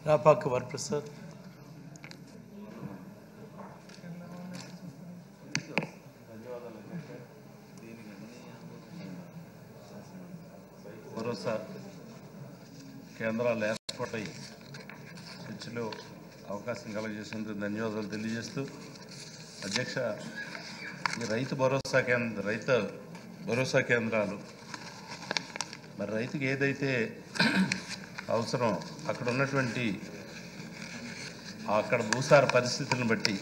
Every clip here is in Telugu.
రాపాక వరప్రసాద్ భరోసా కేంద్రాలు ఏర్పాటై చర్చలో అవకాశం కలగజేసినందుకు ధన్యవాదాలు తెలియజేస్తూ అధ్యక్ష ఈ రైతు భరోసా కేంద్ర రైతు భరోసా కేంద్రాలు మరి రైతుకి ఏదైతే అవసరం అక్కడ ఉన్నటువంటి అక్కడ భూసార పరిస్థితులను బట్టి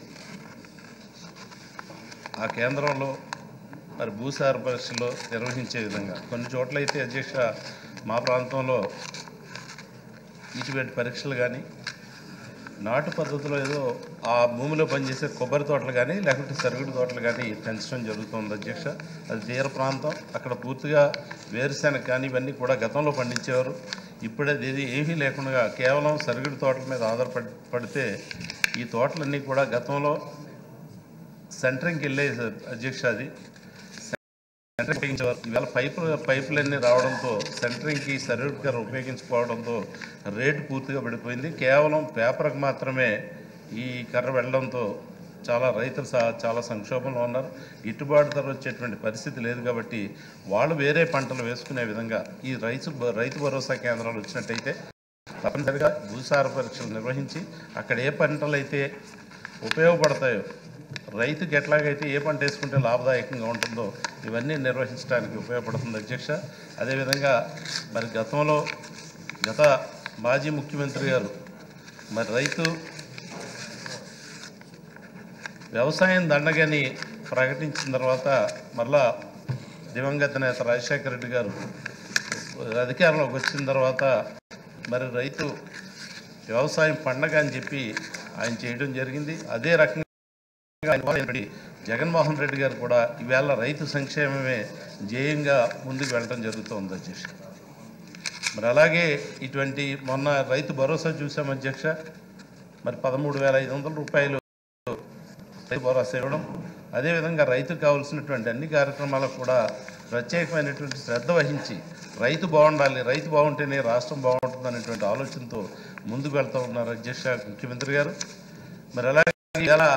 ఆ కేంద్రంలో మరి భూసార పరీక్షలు నిర్వహించే విధంగా కొన్ని చోట్ల అయితే అధ్యక్ష మా ప్రాంతంలో ఇటువంటి పరీక్షలు కానీ నాటు పద్ధతిలో ఏదో ఆ భూమిలో పనిచేసే కొబ్బరి తోటలు కానీ లేకుంటే సరుగుడు తోటలు కానీ పెంచడం జరుగుతుంది అధ్యక్ష అది తీర ప్రాంతం అక్కడ పూర్తిగా వేరుశెనగ కానీ ఇవన్నీ కూడా గతంలో పండించేవారు ఇప్పుడు అది ఇది ఏమీ లేకుండా కేవలం సరుగుడు తోటల మీద ఆధారపడి పడితే ఈ తోటలన్నీ కూడా గతంలో సెంటరింగ్కి వెళ్ళే అధ్యక్ష అది సెంటరింగ్ ఉపయోగించేవారు ఇవాళ పైపు పైపులన్నీ రావడంతో సెంటరింగ్కి సర్టిఫికేట్ ఉపయోగించుకోవడంతో రేటు పూర్తిగా పడిపోయింది కేవలం పేపర్కి మాత్రమే ఈ కర్ర వెళ్ళడంతో చాలా రైతులు సా- చాలా సంక్షోభంలో ఉన్నారు గిట్టుబాటు ధర వచ్చేటువంటి పరిస్థితి లేదు కాబట్టి వాళ్ళు వేరే పంటలు వేసుకునే విధంగా ఈ రైతు భ- రైతు భరోసా కేంద్రాలు వచ్చినట్టయితే తప్పనిసరిగా భూసార పరీక్షలు నిర్వహించి అక్కడ ఏ పంటలు అయితే ఉపయోగపడతాయో రైతుకి ఎట్లాగైతే ఏ పంట వేసుకుంటే లాభదాయకంగా ఉంటుందో ఇవన్నీ నిర్వహించడానికి ఉపయోగపడుతుంది అధ్యక్ష అదేవిధంగా మరి గతంలో గత మాజీ ముఖ్యమంత్రి గారు మరి రైతు వ్యవసాయం దండగని ప్రకటించిన తర్వాత మళ్ళా దివంగత నేత రాజశేఖర రెడ్డి గారు అధికారంలోకి వచ్చిన తర్వాత మరి రైతు వ్యవసాయం పండగ అని చెప్పి ఆయన చేయడం జరిగింది అదే రకంగా ఆయన వెంబడి జగన్మోహన్ రెడ్డి గారు కూడా ఈవేళ రైతు సంక్షేమమే ధ్యేయంగా ముందుకు వెళ్ళడం జరుగుతోంది అధ్యక్ష మరి అలాగే ఇటువంటి మొన్న రైతు భరోసా చూసాం అధ్యక్ష మరి పదమూడు వేల ఐదు వందల రూపాయలు రైతు భరోసా ఇవ్వడం అదేవిధంగా రైతుకు కావాల్సినటువంటి అన్ని కార్యక్రమాలకు కూడా ప్రత్యేకమైనటువంటి శ్రద్ధ వహించి రైతు బాగుండాలి రైతు బాగుంటేనే రాష్ట్రం బాగుంటుంది అనేటువంటి ఆలోచనతో ముందుకు వెళ్తూ ఉన్నారు అధ్యక్ష ముఖ్యమంత్రి గారు మరి అలాగే ఇలా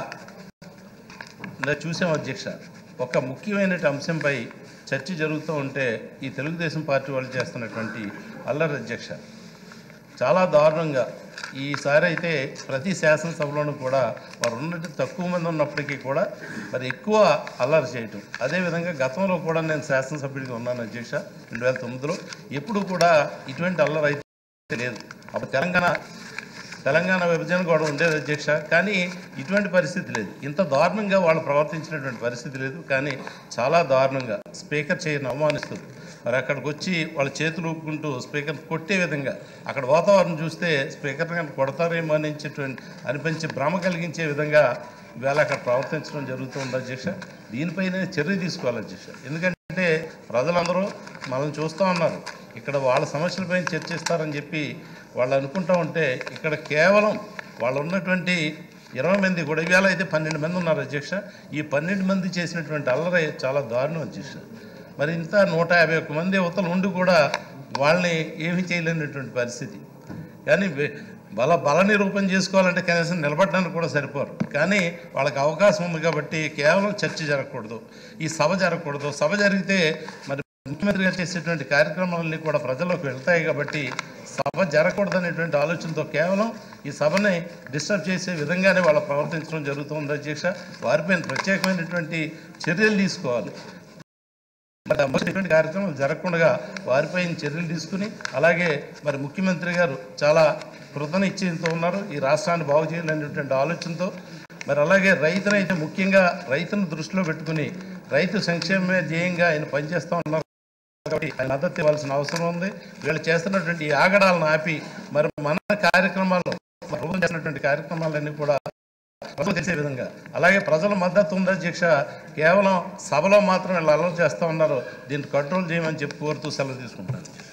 ఇలా చూసాం అధ్యక్ష ఒక ముఖ్యమైన అంశంపై చర్చ జరుగుతూ ఉంటే ఈ తెలుగుదేశం పార్టీ వాళ్ళు చేస్తున్నటువంటి అల్లరి అధ్యక్ష చాలా దారుణంగా ఈసారి అయితే ప్రతి శాసనసభలోనూ కూడా వారు ఉన్నట్టు తక్కువ మంది ఉన్నప్పటికీ కూడా మరి ఎక్కువ అల్లరి చేయటం అదేవిధంగా గతంలో కూడా నేను శాసనసభ్యుడిగా ఉన్నాను అధ్యక్ష రెండు వేల తొమ్మిదిలో ఎప్పుడు కూడా ఇటువంటి అల్లరి అయితే లేదు అప్పుడు తెలంగాణ తెలంగాణ విభజన కూడా ఉండేది అధ్యక్ష కానీ ఇటువంటి పరిస్థితి లేదు ఇంత దారుణంగా వాళ్ళు ప్రవర్తించినటువంటి పరిస్థితి లేదు కానీ చాలా దారుణంగా స్పీకర్ చేయని అవమానిస్తూ మరి అక్కడికి వచ్చి వాళ్ళ చేతులు ఊపుకుంటూ స్పీకర్ కొట్టే విధంగా అక్కడ వాతావరణం చూస్తే స్పీకర్ కనుక కొడతారేమో అనిపించేటువంటి అనిపించి భ్రమ కలిగించే విధంగా ఇవాళ అక్కడ ప్రవర్తించడం జరుగుతుంది అధ్యక్ష దీనిపైన చర్య తీసుకోవాలి అధ్యక్ష ఎందుకంటే ప్రజలందరూ మనల్ని చూస్తూ ఉన్నారు ఇక్కడ వాళ్ళ సమస్యలపైన చర్చిస్తారని చెప్పి వాళ్ళు అనుకుంటా ఉంటే ఇక్కడ కేవలం వాళ్ళు ఉన్నటువంటి ఇరవై మంది కూడా ఇవాళ అయితే పన్నెండు మంది ఉన్నారు అధ్యక్ష ఈ పన్నెండు మంది చేసినటువంటి అల్లరి చాలా దారుణం అధ్యక్ష మరి ఇంత నూట యాభై ఒక్క మంది అవతల ఉండి కూడా వాళ్ళని ఏమీ చేయలేనటువంటి పరిస్థితి కానీ వే- బల బల నిరూపణ చేసుకోవాలంటే కనీసం నిలబడడానికి కూడా సరిపోరు కానీ వాళ్ళకి అవకాశం ఉంది కాబట్టి కేవలం చర్చ జరగకూడదు ఈ సభ జరగకూడదు సభ జరిగితే మరి ముఖ్యమంత్రి గారు చేసేటువంటి కార్యక్రమాలన్నీ కూడా ప్రజల్లోకి వెళ్తాయి కాబట్టి సభ జరగకూడదు అనేటువంటి ఆలోచనతో కేవలం ఈ సభని డిస్టర్బ్ చేసే విధంగానే వాళ్ళు ప్రవర్తించడం జరుగుతుంది అధ్యక్ష వారిపైన ప్రత్యేకమైనటువంటి చర్యలు తీసుకోవాలి మరి ఆ మొదటి ఇటువంటి కార్యక్రమాలు జరగకుండా వారిపైన చర్యలు తీసుకుని అలాగే మరి ముఖ్యమంత్రి గారు చాలా కృతనిశ్చయంతో ఉన్నారు ఈ రాష్ట్రాన్ని బాగు చేయాలనేటువంటి ఆలోచనతో మరి అలాగే రైతునైతే ముఖ్యంగా రైతును దృష్టిలో పెట్టుకుని రైతు సంక్షేమమే ధ్యేయంగా ఆయన పనిచేస్తూ ఉన్నారు కాబట్టి ఆయన మద్దతు ఇవ్వాల్సిన అవసరం ఉంది వీళ్ళు చేస్తున్నటువంటి ఈ ఆగడాలను ఆపి మరి మన కార్యక్రమాలు ప్రభుత్వం చేస్తున్నటువంటి కార్యక్రమాలన్నీ కూడా ప్రజలు తెలిసే విధంగా అలాగే ప్రజల మద్దతు ఉంది అధ్యక్ష కేవలం సభలో మాత్రం వీళ్ళు అలవాటు చేస్తూ ఉన్నారు దీన్ని కంట్రోల్ చేయమని చెప్పి కోరుతూ సెలవు తీసుకుంటాను